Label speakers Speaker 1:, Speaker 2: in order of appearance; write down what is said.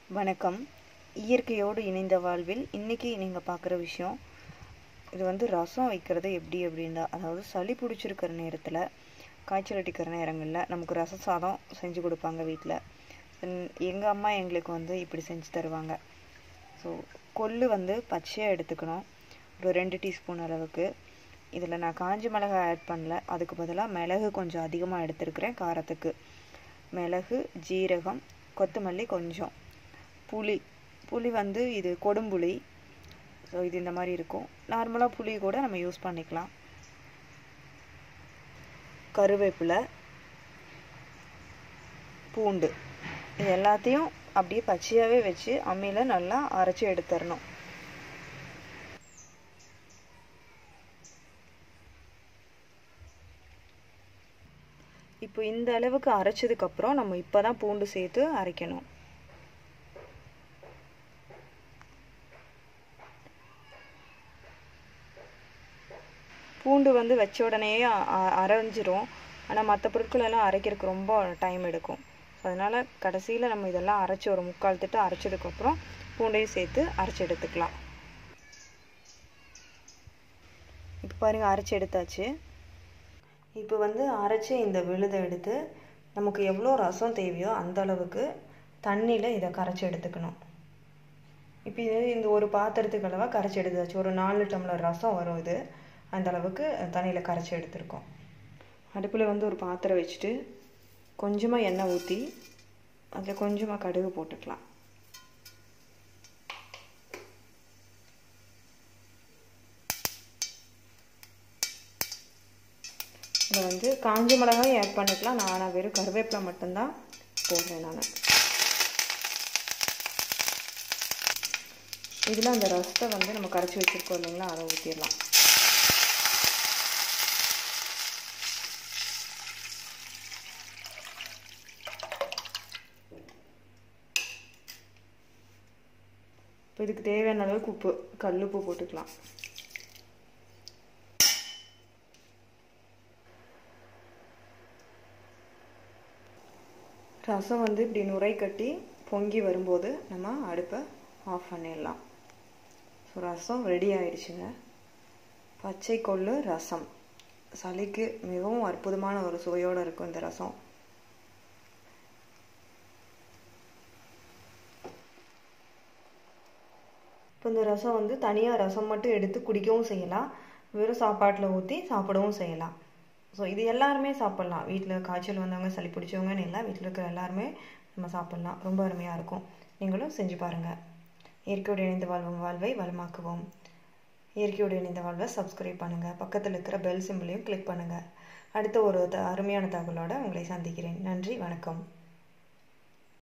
Speaker 1: வணக்கம் இயற்கையோடு இணைந்த வாழ்வில் இன்றைக்கி நீங்கள் பார்க்குற விஷயம் இது வந்து ரசம் வைக்கிறது எப்படி அப்படின்னா அதாவது சளி பிடிச்சிருக்கிற நேரத்தில் காய்ச்சல் அடிக்கிற நேரங்களில் நமக்கு ரச சாதம் செஞ்சு கொடுப்பாங்க வீட்டில் எங்கள் அம்மா எங்களுக்கு வந்து இப்படி செஞ்சு தருவாங்க ஸோ கொள்ளு வந்து பச்சையாக எடுத்துக்கணும் ஒரு ரெண்டு டீஸ்பூன் அளவுக்கு இதில் நான் காஞ்ச மிளகாய் ஆட் பண்ணல அதுக்கு பதிலாக மிளகு கொஞ்சம் அதிகமாக எடுத்துருக்கிறேன் காரத்துக்கு மிளகு ஜீரகம் கொத்தமல்லி கொஞ்சம் புளி புளி வந்து இது கொடும்புளி ஸோ இது இந்த மாதிரி இருக்கும் நார்மலாக புளி கூட நம்ம யூஸ் பண்ணிக்கலாம் கருவேப்பிலை பூண்டு இது எல்லாத்தையும் அப்படியே பச்சையாகவே வச்சு அம்மியில் நல்லா அரைச்சி எடுத்துடணும் இப்போ இந்த அளவுக்கு அரைச்சதுக்கப்புறம் நம்ம இப்போ தான் பூண்டு சேர்த்து அரைக்கணும் பூண்டு வந்து வச்ச உடனேயே அரைஞ்சிரும் ஆனால் மற்ற பொருட்கள் எல்லாம் அரைக்கிறதுக்கு ரொம்ப டைம் எடுக்கும் ஸோ அதனால் கடைசியில் நம்ம இதெல்லாம் அரைச்சி ஒரு முக்கால் திட்டு அரைச்சதுக்கப்புறம் பூண்டையும் சேர்த்து அரைச்சி எடுத்துக்கலாம் இப்போ பாருங்கள் அரைச்சி எடுத்தாச்சு இப்போ வந்து அரைச்சி இந்த விழுதை எடுத்து நமக்கு எவ்வளோ ரசம் தேவையோ அந்த அளவுக்கு தண்ணியில் இதை கரைச்சி எடுத்துக்கணும் இப்போ இது இந்த ஒரு பாத்திரத்துக்கு அளவாக கரைச்சி எடுத்தாச்சு ஒரு நாலு டம்ளர் ரசம் வரும் இது அந்த அளவுக்கு தண்ணியில் கரைச்சி எடுத்திருக்கோம் அடுப்பில் வந்து ஒரு பாத்திரம் வச்சுட்டு கொஞ்சமாக எண்ணெய் ஊற்றி அதில் கொஞ்சமாக கடுகு போட்டுக்கலாம் இதில் வந்து காஞ்ச மிளகாயும் ஆட் பண்ணிக்கலாம் நான் வெறும் கருவேப்பிலை மட்டும்தான் போடுறேன் நான் இதில் அந்த ரசத்தை வந்து நம்ம கரைச்சி வச்சுருக்கோம் இல்லைங்களா அதை ஊற்றிடலாம் இப்போ இதுக்கு தேவையான அளவுக்கு உப்பு கல் உப்பு போட்டுக்கலாம் ரசம் வந்து இப்படி நுரை கட்டி பொங்கி வரும்போது நம்ம அடுப்பை ஆஃப் பண்ணிடலாம் ஸோ ரசம் ரெடி ஆயிடுச்சுங்க பச்சை கொள்ளு ரசம் சளிக்கு மிகவும் அற்புதமான ஒரு சுவையோடு இருக்கும் இந்த ரசம் இப்போ இந்த ரசம் வந்து தனியாக ரசம் மட்டும் எடுத்து குடிக்கவும் செய்யலாம் வெறும் சாப்பாட்டில் ஊற்றி சாப்பிடவும் செய்யலாம் ஸோ இது எல்லாருமே சாப்பிட்லாம் வீட்டில் காய்ச்சல் வந்தவங்க சளி பிடிச்சவங்கன்னு இல்லை வீட்டில் இருக்கிற எல்லாருமே நம்ம சாப்பிட்லாம் ரொம்ப அருமையாக இருக்கும் நீங்களும் செஞ்சு பாருங்கள் இயற்கையோடு இணைந்து வாழ்வோம் வாழ்வை வளமாக்குவோம் இயற்கையோடு இணைந்த வாழ்வை சப்ஸ்கிரைப் பண்ணுங்கள் பக்கத்தில் இருக்கிற பெல் சிம்பிளையும் கிளிக் பண்ணுங்கள் அடுத்த ஒரு த அருமையான தகவலோடு உங்களை சந்திக்கிறேன் நன்றி வணக்கம்